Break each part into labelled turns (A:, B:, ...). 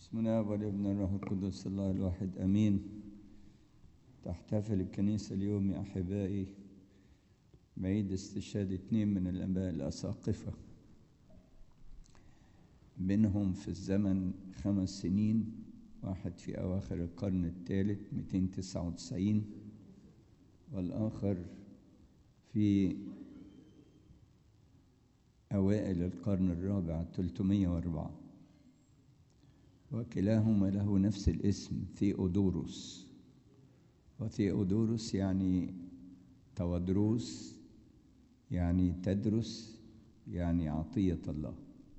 A: بسم الله والابن الروح القدس الله الواحد امين تحتفل الكنيسه اليوم يا احبائي بعيد استشهاد اثنين من الاباء الاساقفه بينهم في الزمن خمس سنين واحد في اواخر القرن الثالث 299 والاخر في اوائل القرن الرابع 304 وكلاهما له نفس الاسم ثيودوروس وثيودوروس يعني تودروس يعني تدرس يعني عطية الله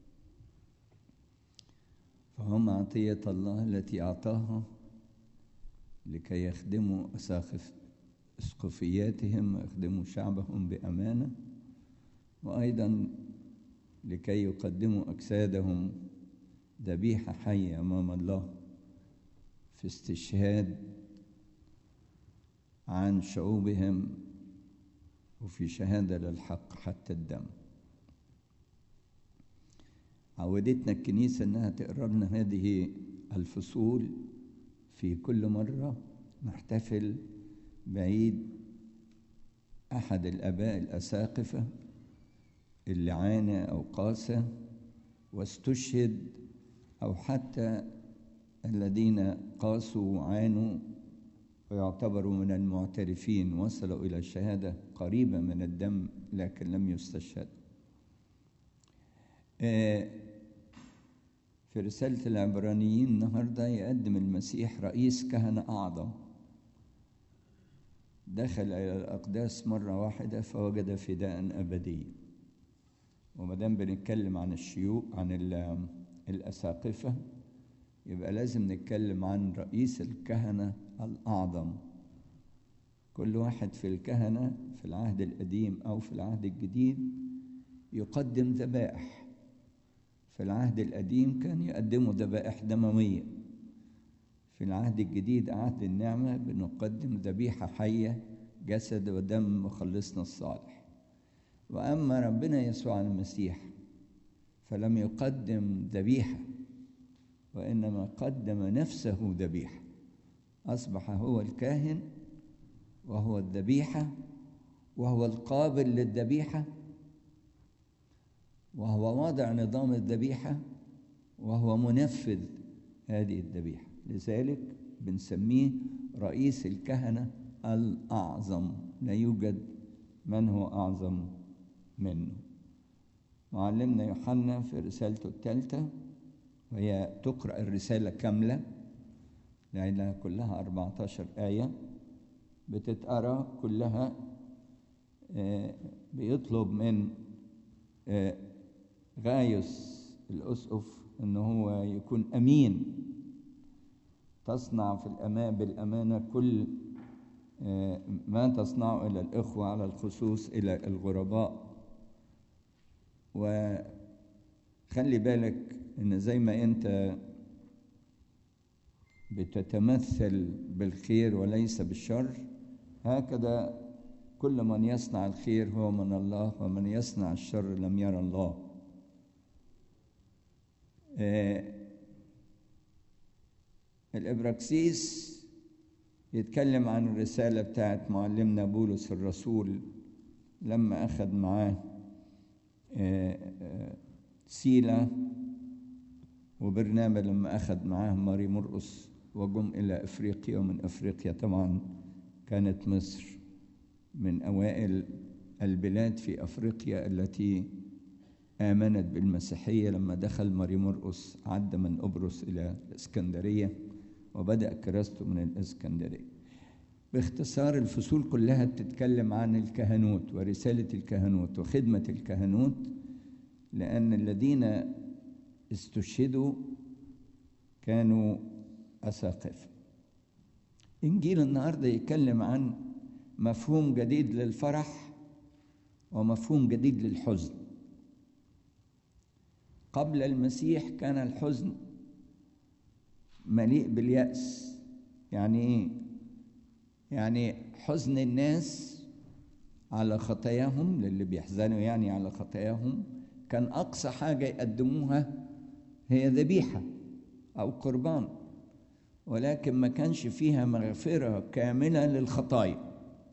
A: فهم عطية الله التي أعطاها لكي يخدموا أساقف اسقفياتهم ويخدموا شعبهم بأمانة وأيضا لكي يقدموا أجسادهم ذبيحة حية أمام الله في استشهاد عن شعوبهم وفي شهادة للحق حتى الدم عودتنا الكنيسة إنها تقرأ لنا هذه الفصول في كل مرة نحتفل بعيد أحد الآباء الأساقفة اللي عانى أو قاسى واستشهد أو حتى الذين قاسوا وعانوا ويعتبروا من المعترفين وصلوا إلى الشهادة قريبة من الدم لكن لم يستشهد في رسالة العبرانيين النهاردة يقدم المسيح رئيس كهنة أعظم دخل إلى الأقداس مرة واحدة فوجد فداء أبديا وما دام بنتكلم عن الشيوخ عن الأساقفة يبقى لازم نتكلم عن رئيس الكهنة الأعظم كل واحد في الكهنة في العهد القديم أو في العهد الجديد يقدم ذبائح في العهد القديم كان يقدموا ذبائح دموية في العهد الجديد عهد النعمة بنقدم ذبيحة حية جسد ودم مخلصنا الصالح وأما ربنا يسوع المسيح فلم يقدم ذبيحة وإنما قدم نفسه ذبيحة أصبح هو الكاهن وهو الذبيحة وهو القابل للذبيحة وهو واضع نظام الذبيحة وهو منفذ هذه الذبيحة لذلك بنسميه رئيس الكهنة الأعظم لا يوجد من هو أعظم منه معلمنا يوحنا في رسالته الثالثة وهي تقرأ الرسالة كاملة لأنها كلها 14 آية بتتقرأ كلها بيطلب من غايوس الأسقف إن هو يكون أمين تصنع في الأمان بالأمانة كل ما تصنعه إلى الإخوة على الخصوص إلى الغرباء وخلي بالك إن زي ما أنت بتتمثل بالخير وليس بالشر هكذا كل من يصنع الخير هو من الله ومن يصنع الشر لم يرى الله الإبراكسيس يتكلم عن الرسالة بتاعت معلمنا بولس الرسول لما أخذ معاه سيلا وبرنامج لما أخذ معاه ماري مرقس وجم إلى أفريقيا ومن أفريقيا طبعا كانت مصر من أوائل البلاد في أفريقيا التي آمنت بالمسيحية لما دخل ماري مرقس عد من أبرص إلى الإسكندرية وبدأ كراسته من الإسكندرية باختصار الفصول كلها بتتكلم عن الكهنوت ورسالة الكهنوت وخدمة الكهنوت لأن الذين استشهدوا كانوا أساقفة إنجيل النهاردة يتكلم عن مفهوم جديد للفرح ومفهوم جديد للحزن قبل المسيح كان الحزن مليء باليأس يعني إيه؟ يعني حزن الناس على خطاياهم للي بيحزنوا يعني على خطاياهم كان أقصى حاجة يقدموها هي ذبيحة أو قربان ولكن ما كانش فيها مغفرة كاملة للخطايا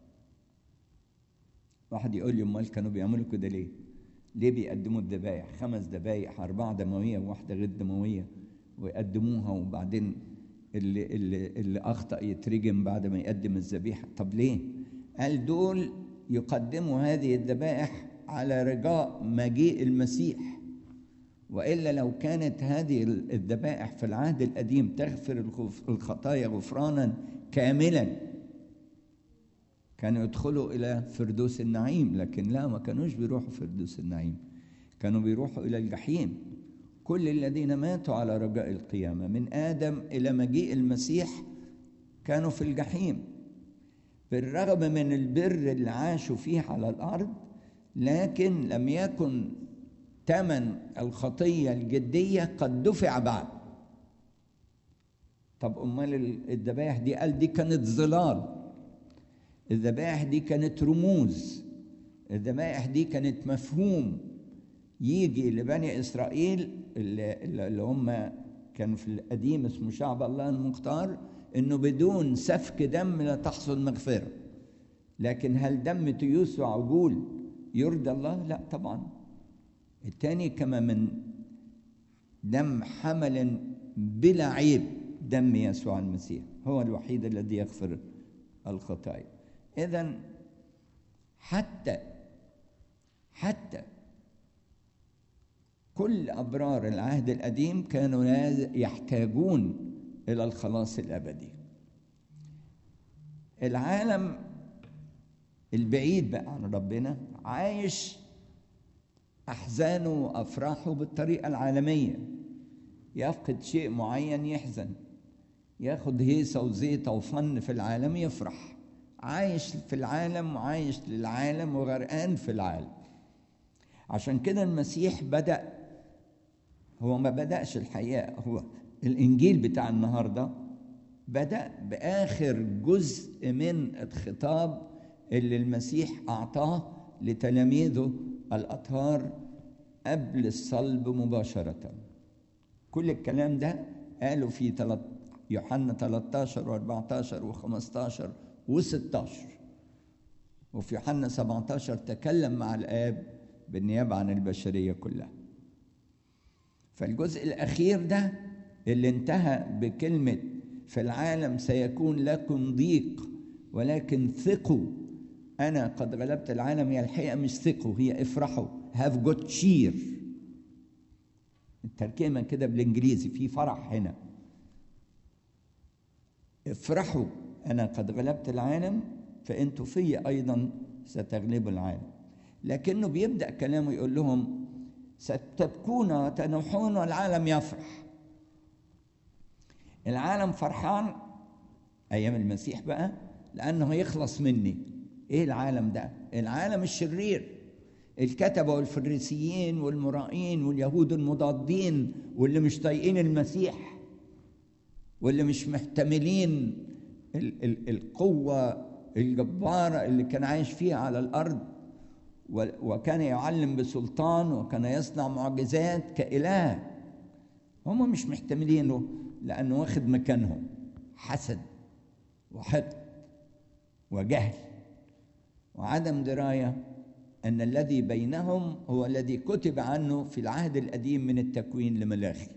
A: واحد يقول لي امال كانوا بيعملوا كده ليه؟ ليه بيقدموا الذبايح؟ خمس ذبايح أربعة دموية وواحدة غير دموية ويقدموها وبعدين اللي اللي اللي أخطأ يترجم بعد ما يقدم الذبيحة، طب ليه؟ قال دول يقدموا هذه الذبائح على رجاء مجيء المسيح والا لو كانت هذه الذبائح في العهد القديم تغفر الخطايا غفرانا كاملا كانوا يدخلوا الى فردوس النعيم لكن لا ما كانوش بيروحوا فردوس النعيم كانوا بيروحوا الى الجحيم كل الذين ماتوا على رجاء القيامه من ادم الى مجيء المسيح كانوا في الجحيم بالرغم من البر اللي عاشوا فيه على الارض لكن لم يكن ثمن الخطيه الجديه قد دفع بعد طب امال الذبائح دي قال دي كانت ظلال الذبائح دي كانت رموز الذبائح دي كانت مفهوم يجي لبني اسرائيل اللي, اللي هم كانوا في القديم اسمه شعب الله المختار انه بدون سفك دم لا تحصل مغفره لكن هل دم تيوس وعجول يرضى الله لا طبعا الثاني كما من دم حمل بلا عيب دم يسوع المسيح هو الوحيد الذي يغفر الخطايا اذا حتى حتى كل ابرار العهد القديم كانوا يحتاجون الى الخلاص الابدي العالم البعيد بقى عن ربنا عايش احزانه وافراحه بالطريقه العالميه يفقد شيء معين يحزن ياخد هيصه وزيطه وفن في العالم يفرح عايش في العالم وعايش للعالم وغرقان في العالم عشان كده المسيح بدا هو ما بداش الحقيقه هو الانجيل بتاع النهارده بدا باخر جزء من الخطاب اللي المسيح اعطاه لتلاميذه الاطهار قبل الصلب مباشره كل الكلام ده قالوا في يوحنا 13 و14 و15 و16 وفي يوحنا 17 تكلم مع الاب بالنيابه عن البشريه كلها فالجزء الاخير ده اللي انتهى بكلمه في العالم سيكون لكم ضيق ولكن ثقوا انا قد غلبت العالم هي الحقيقه مش ثقوا هي افرحوا هاف جوت شير الترجمه كده بالانجليزي في فرح هنا افرحوا انا قد غلبت العالم فانتوا في ايضا ستغلبوا العالم لكنه بيبدا كلامه يقول لهم ستبكون وتنوحون والعالم يفرح العالم فرحان ايام المسيح بقى لانه هيخلص مني ايه العالم ده العالم الشرير الكتبه والفريسيين والمرائين واليهود المضادين واللي مش طايقين المسيح واللي مش محتملين ال- ال- القوه الجباره اللي كان عايش فيها على الارض وكان يعلم بسلطان وكان يصنع معجزات كإله هم مش محتملينه لأنه واخد مكانهم حسد وحقد وجهل وعدم دراية أن الذي بينهم هو الذي كتب عنه في العهد القديم من التكوين لملاخي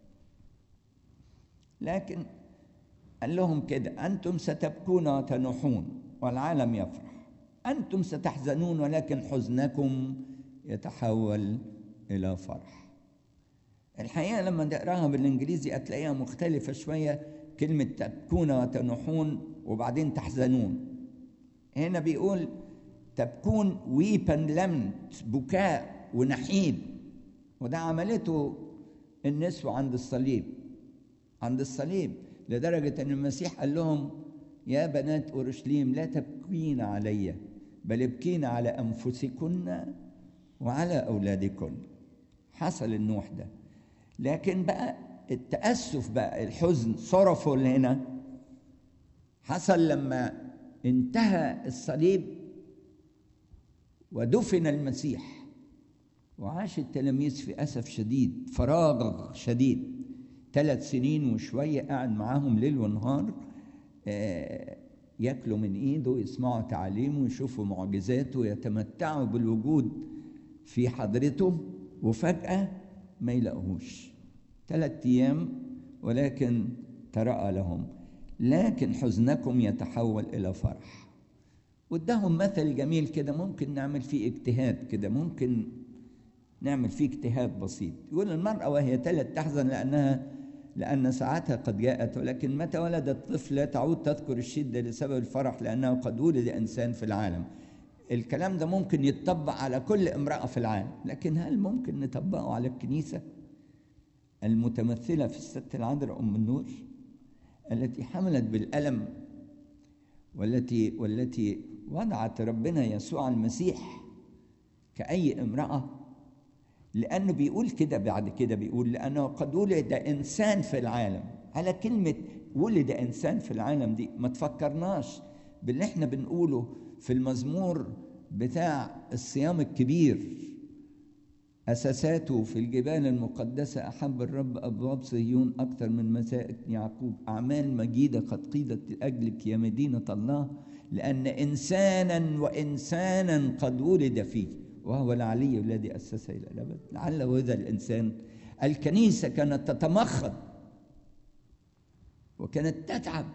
A: لكن قال لهم كده أنتم ستبكون وتنوحون والعالم يفرح أنتم ستحزنون ولكن حزنكم يتحول إلى فرح الحقيقة لما نقراها بالإنجليزي هتلاقيها مختلفة شوية كلمة تبكون وتنوحون وبعدين تحزنون هنا بيقول تبكون ويبا لمت بكاء ونحيب وده عملته النسوة عند الصليب عند الصليب لدرجة أن المسيح قال لهم يا بنات أورشليم لا تبكين علي بل ابكين على أنفسكن وعلى أولادكن حصل النوح ده لكن بقى التأسف بقى الحزن صرفوا هنا حصل لما انتهى الصليب ودفن المسيح وعاش التلاميذ في أسف شديد فراغ شديد ثلاث سنين وشوية قاعد معاهم ليل ونهار آه، ياكلوا من ايده يسمعوا تعاليمه يشوفوا معجزاته يتمتعوا بالوجود في حضرته وفجأة ما يلاقوهوش ثلاث أيام ولكن ترأى لهم لكن حزنكم يتحول إلى فرح واداهم مثل جميل كده ممكن نعمل فيه اجتهاد كده ممكن نعمل فيه اجتهاد بسيط يقول المرأة وهي تلد تحزن لأنها لأن ساعتها قد جاءت ولكن متى ولدت طفل لا تعود تذكر الشدة لسبب الفرح لأنه قد ولد إنسان في العالم الكلام ده ممكن يتطبق على كل امرأة في العالم لكن هل ممكن نطبقه على الكنيسة المتمثلة في الست العذراء أم النور التي حملت بالألم والتي والتي وضعت ربنا يسوع المسيح كأي امرأة لأنه بيقول كده بعد كده بيقول لأنه قد ولد إنسان في العالم على كلمة ولد إنسان في العالم دي ما تفكرناش باللي احنا بنقوله في المزمور بتاع الصيام الكبير أساساته في الجبال المقدسة أحب الرب أبواب صهيون أكثر من مسائك يعقوب أعمال مجيدة قد قيدت لأجلك يا مدينة الله لأن إنسانا وإنسانا قد ولد فيه وهو العلي الذي أسس إلى الأبد لعل هذا الإنسان الكنيسة كانت تتمخض وكانت تتعب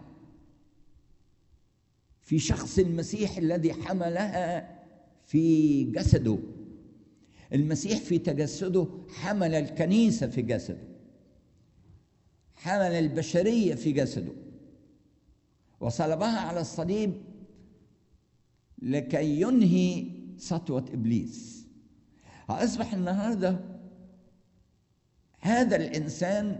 A: في شخص المسيح الذي حملها في جسده المسيح في تجسده حمل الكنيسة في جسده حمل البشرية في جسده وصلبها على الصليب لكي ينهي سطوة إبليس أصبح النهاردة هذا الإنسان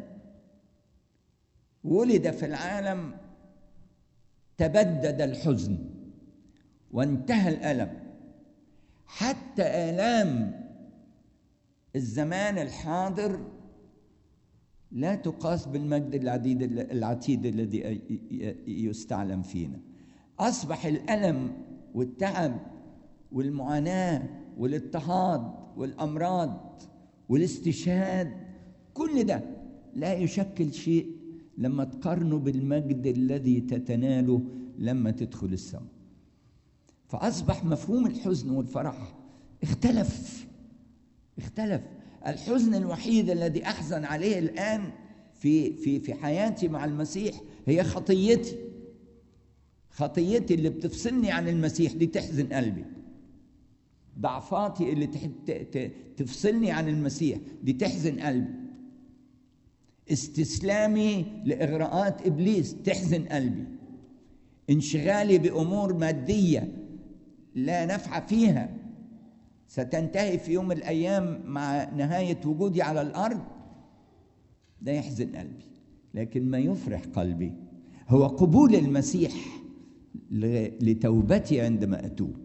A: ولد في العالم تبدد الحزن وانتهى الألم حتى آلام الزمان الحاضر لا تقاس بالمجد العديد العتيد الذي يستعلم فينا أصبح الألم والتعب والمعاناة والاضطهاد والأمراض والاستشهاد كل ده لا يشكل شيء لما تقارنه بالمجد الذي تتناله لما تدخل السماء فأصبح مفهوم الحزن والفرح اختلف اختلف الحزن الوحيد الذي أحزن عليه الآن في في في حياتي مع المسيح هي خطيتي خطيتي اللي بتفصلني عن المسيح دي تحزن قلبي ضعفاتي اللي تفصلني عن المسيح دي تحزن قلبي استسلامي لاغراءات ابليس تحزن قلبي انشغالي بامور ماديه لا نفع فيها ستنتهي في يوم من الايام مع نهايه وجودي على الارض ده يحزن قلبي لكن ما يفرح قلبي هو قبول المسيح لتوبتي عندما اتوب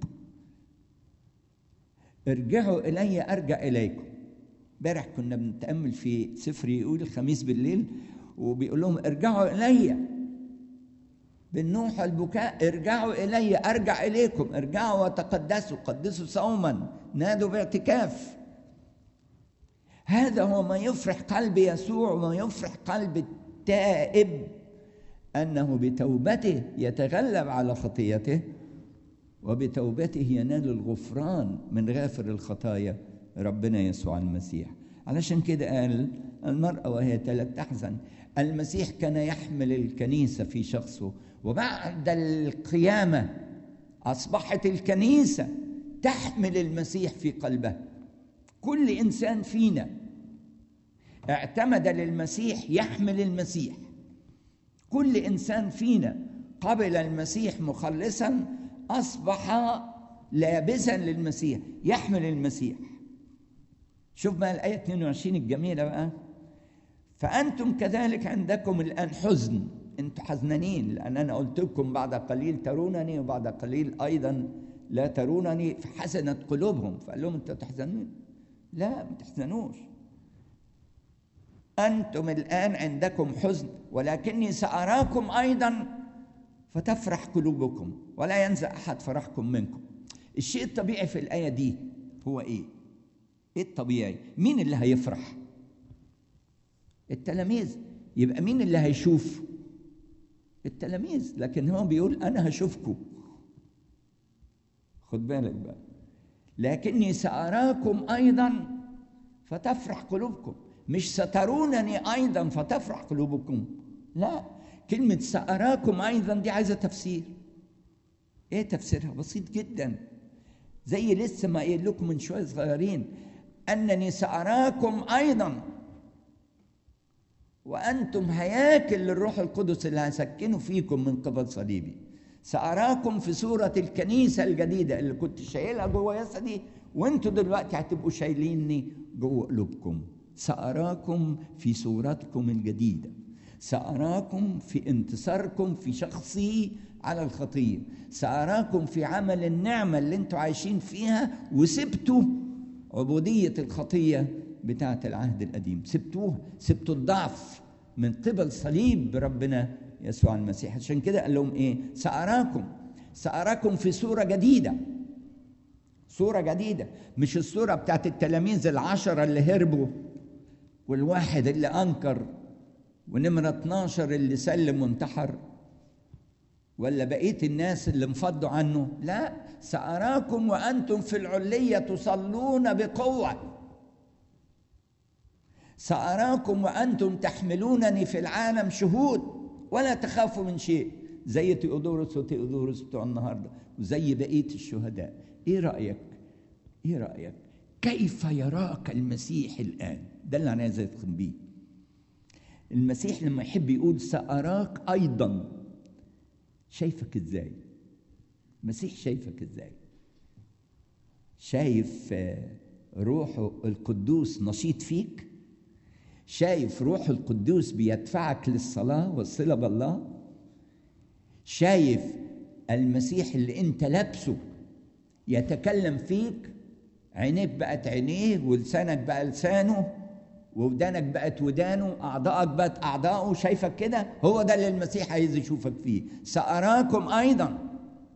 A: ارجعوا الي ارجع اليكم امبارح كنا بنتامل في سفر يقول الخميس بالليل وبيقول لهم ارجعوا الي بالنوح البكاء ارجعوا الي ارجع اليكم ارجعوا وتقدسوا قدسوا صوما نادوا باعتكاف هذا هو ما يفرح قلب يسوع وما يفرح قلب التائب انه بتوبته يتغلب على خطيته وبتوبته ينال الغفران من غافر الخطايا ربنا يسوع المسيح علشان كده قال المرأة وهي تلت تحزن المسيح كان يحمل الكنيسة في شخصه وبعد القيامة أصبحت الكنيسة تحمل المسيح في قلبها كل إنسان فينا اعتمد للمسيح يحمل المسيح كل إنسان فينا قبل المسيح مخلصا أصبح لابسا للمسيح يحمل المسيح شوف بقى الآية 22 الجميلة بقى فأنتم كذلك عندكم الآن حزن أنتم حزنانين لأن أنا قلت لكم بعد قليل ترونني وبعد قليل أيضا لا ترونني فحزنت قلوبهم فقال لهم أنتم تحزنون لا ما تحزنوش أنتم الآن عندكم حزن ولكني سأراكم أيضا فتفرح قلوبكم ولا ينزع أحد فرحكم منكم الشيء الطبيعي في الآية دي هو إيه؟ إيه الطبيعي؟ مين اللي هيفرح؟ التلاميذ يبقى مين اللي هيشوف التلاميذ لكن هو بيقول انا هشوفكم خد بالك بقى لكني ساراكم ايضا فتفرح قلوبكم مش سترونني ايضا فتفرح قلوبكم لا كلمه ساراكم ايضا دي عايزه تفسير ايه تفسيرها بسيط جدا زي لسه ما قايل لكم من شويه صغيرين انني ساراكم ايضا وانتم هياكل للروح القدس اللي هسكنه فيكم من قبل صليبي ساراكم في صوره الكنيسه الجديده اللي كنت شايلها جوه جسدي وانتوا دلوقتي هتبقوا شايليني جوه قلوبكم ساراكم في صورتكم الجديده ساراكم في انتصاركم في شخصي على الخطيه ساراكم في عمل النعمه اللي انتوا عايشين فيها وسبتوا عبوديه الخطيه بتاعه العهد القديم سبتوها سبتوا الضعف من قبل صليب ربنا يسوع المسيح عشان كده قال لهم ايه ساراكم ساراكم في صوره جديده صوره جديده مش الصوره بتاعت التلاميذ العشره اللي هربوا والواحد اللي انكر ونمره 12 اللي سلم وانتحر ولا بقيه الناس اللي انفضوا عنه لا ساراكم وانتم في العليه تصلون بقوه ساراكم وانتم تحملونني في العالم شهود ولا تخافوا من شيء زي تيودورس وتيودورس بتوع النهارده وزي بقيه الشهداء ايه رايك ايه رايك كيف يراك المسيح الان ده اللي انا عايز ادخل بيه المسيح لما يحب يقول ساراك ايضا شايفك ازاي المسيح شايفك ازاي شايف روحه القدوس نشيط فيك شايف روح القدوس بيدفعك للصلاة والصلة بالله شايف المسيح اللي انت لابسه يتكلم فيك عينيك بقت عينيه ولسانك بقى لسانه ودانك بقت ودانه أعضائك بقت أعضاؤه شايفك كده هو ده اللي المسيح عايز يشوفك فيه سأراكم أيضا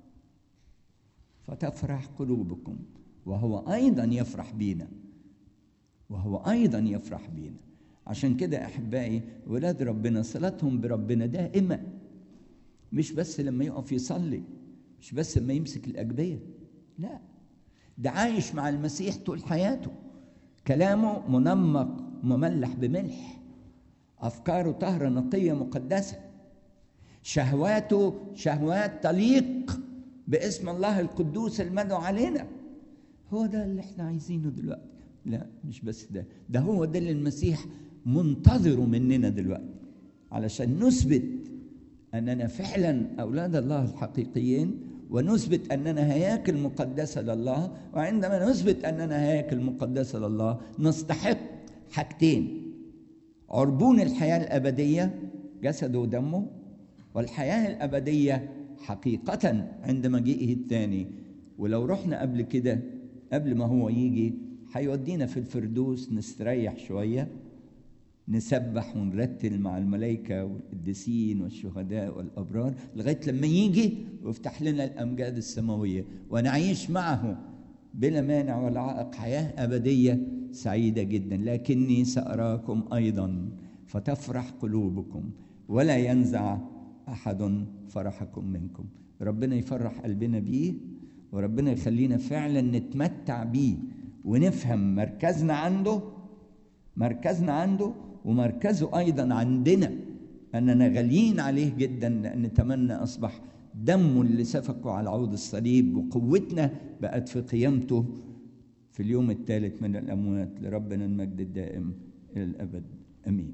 A: فتفرح قلوبكم وهو أيضا يفرح بينا وهو أيضا يفرح بينا عشان كده احبائي ولاد ربنا صلاتهم بربنا دائمه مش بس لما يقف يصلي مش بس لما يمسك الاجبيه لا ده عايش مع المسيح طول حياته كلامه منمق مملح بملح افكاره طاهره نقيه مقدسه شهواته شهوات تليق باسم الله القدوس المدعو علينا هو ده اللي احنا عايزينه دلوقتي لا مش بس ده ده هو ده اللي المسيح منتظره مننا دلوقتي علشان نثبت اننا فعلا اولاد الله الحقيقيين ونثبت اننا هياكل مقدسه لله وعندما نثبت اننا هياكل مقدسه لله نستحق حاجتين عربون الحياه الابديه جسده ودمه والحياه الابديه حقيقه عند مجيئه الثاني ولو رحنا قبل كده قبل ما هو يجي هيودينا في الفردوس نستريح شويه نسبح ونرتل مع الملائكة والقديسين والشهداء والأبرار لغاية لما يجي ويفتح لنا الأمجاد السماوية ونعيش معه بلا مانع ولا عائق حياة أبدية سعيدة جدا لكني سأراكم أيضا فتفرح قلوبكم ولا ينزع أحد فرحكم منكم ربنا يفرح قلبنا بيه وربنا يخلينا فعلا نتمتع بيه ونفهم مركزنا عنده مركزنا عنده ومركزه ايضا عندنا اننا غاليين عليه جدا لان تمنى اصبح دمه اللي سفكه على عود الصليب وقوتنا بقت في قيامته في اليوم الثالث من الاموات لربنا المجد الدائم الى الابد امين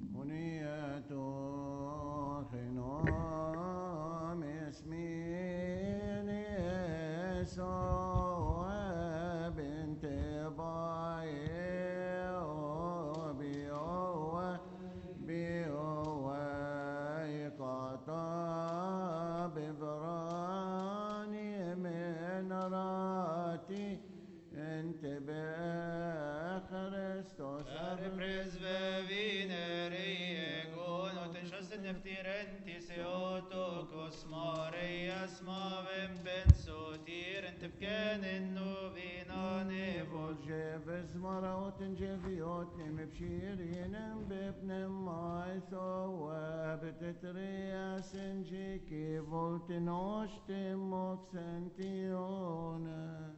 B: Neftirenti Theotokos Marias Mavem Ben Sotir Ent Bkanin Novinane
C: Voljeves Maraot Jeviot Nem Bshirin Bepnem Maiso Petrias Engici Volti Nostri Moxentione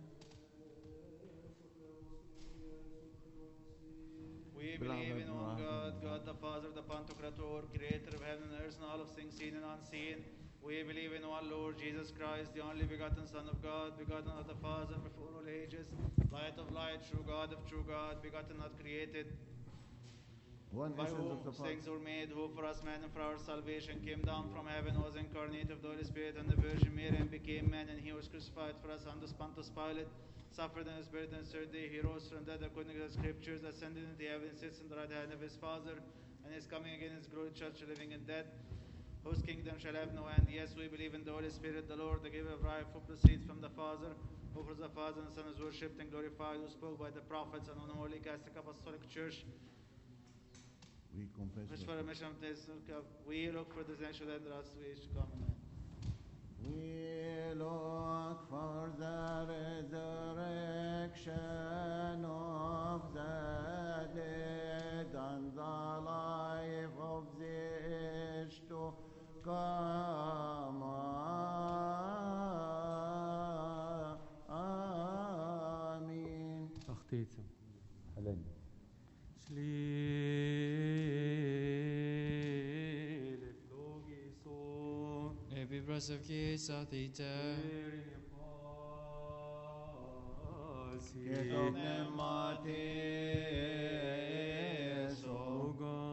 B: We believe in one God, God the Father, the Pantocrator, creator of heaven and earth and all of things seen and unseen. We believe in one Lord Jesus Christ, the only begotten Son of God, begotten of the Father before all ages, light of light, true God of true God, begotten, not created,
C: One
B: by
C: essence
B: whom
C: of the Father.
B: things were made, who for us men and for our salvation came down from heaven, was incarnate of the Holy Spirit and the Virgin Mary, and became man, and he was crucified for us under Pontius Pilate, suffered in the Spirit, and the third day he rose from dead according to the Scriptures, ascended into heaven, sits on the right hand of his Father, and is coming again in his glory, church, living and dead, whose kingdom shall have no end. Yes, we believe in the Holy Spirit, the Lord, the giver of life, who proceeds from the Father, who for the Father and the Son is worshipped and glorified, who spoke by the prophets and on the Holy Catholic Apostolic Church.
C: We confess.
B: Which
C: that-
B: for a mission of this, we look for the actual end of the age to come. Amen.
C: We look for the resurrection of the dead and the life of the age to come. Amen.
D: Tachtieten.
A: علينا
D: Slile flogison.
E: Epi prasoki sathite.
C: Και το πνεύμα της